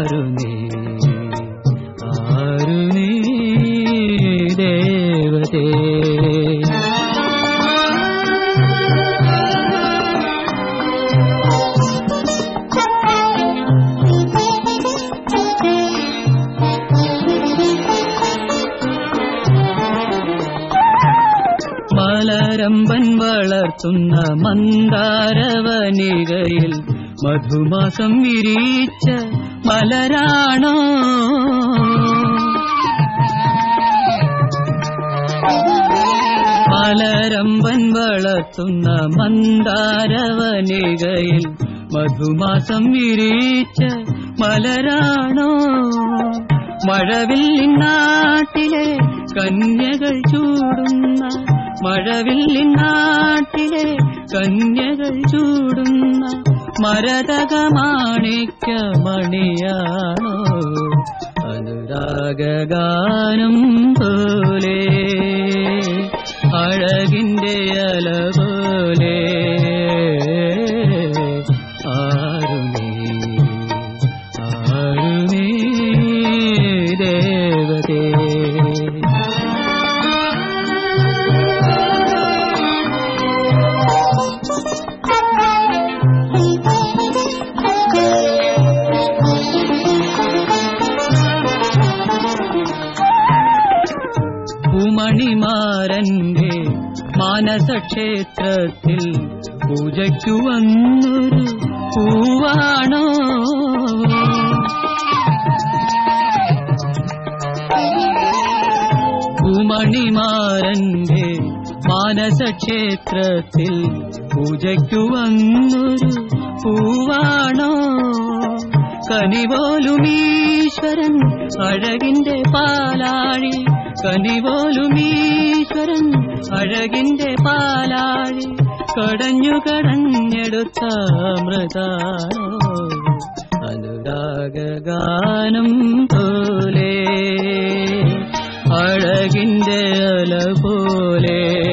ആരു നീ ആരു നീ ദേവതേ മലരമ്പൻ വളർത്തുന്ന മന്ദാരവനികയിൽ മധുമാസം വിരിച്ച മലരാണോ മലരമ്പൻ വളർത്തുന്ന മന്ദാരവനികയിൽ മധുമാസം വിരിച്ച മലരാണോ മഴവില്ലിൻ നാട്ടിലെ കന്യകൾ ചൂടുന്ന മഴവില്ലിൻ നാട്ടിലെ കന്യകൾ ചൂടുന്ന മരതകമാണിക്ക മണിയാണോ അനുരാഗാനം പോലെ അഴകിന്റെ അല പോലെ ആരു നീ ആരു നീ ദേവതേ പൂമണിമാരന്റെ മാനസക്ഷേത്രത്തിൽ പൂജയ്ക്കു വന്നൊരു പൂവാണോ പൂമണിമാരന്റെ മാനസക്ഷേത്രത്തിൽ പൂജയ്ക്കു വന്നൊരു പൂവാണോ കനിപോലും ഈശ്വരൻ അഴകിന്റെ പാലാഴി കനിപോലും ഈശ്വരൻ അഴകിന്റെ പാലാഴി കടഞ്ഞു കടഞ്ഞെടുത്ത അമൃതാണോ അനുരാഗാനം പോലെ അഴകിന്റെ അല പോലെ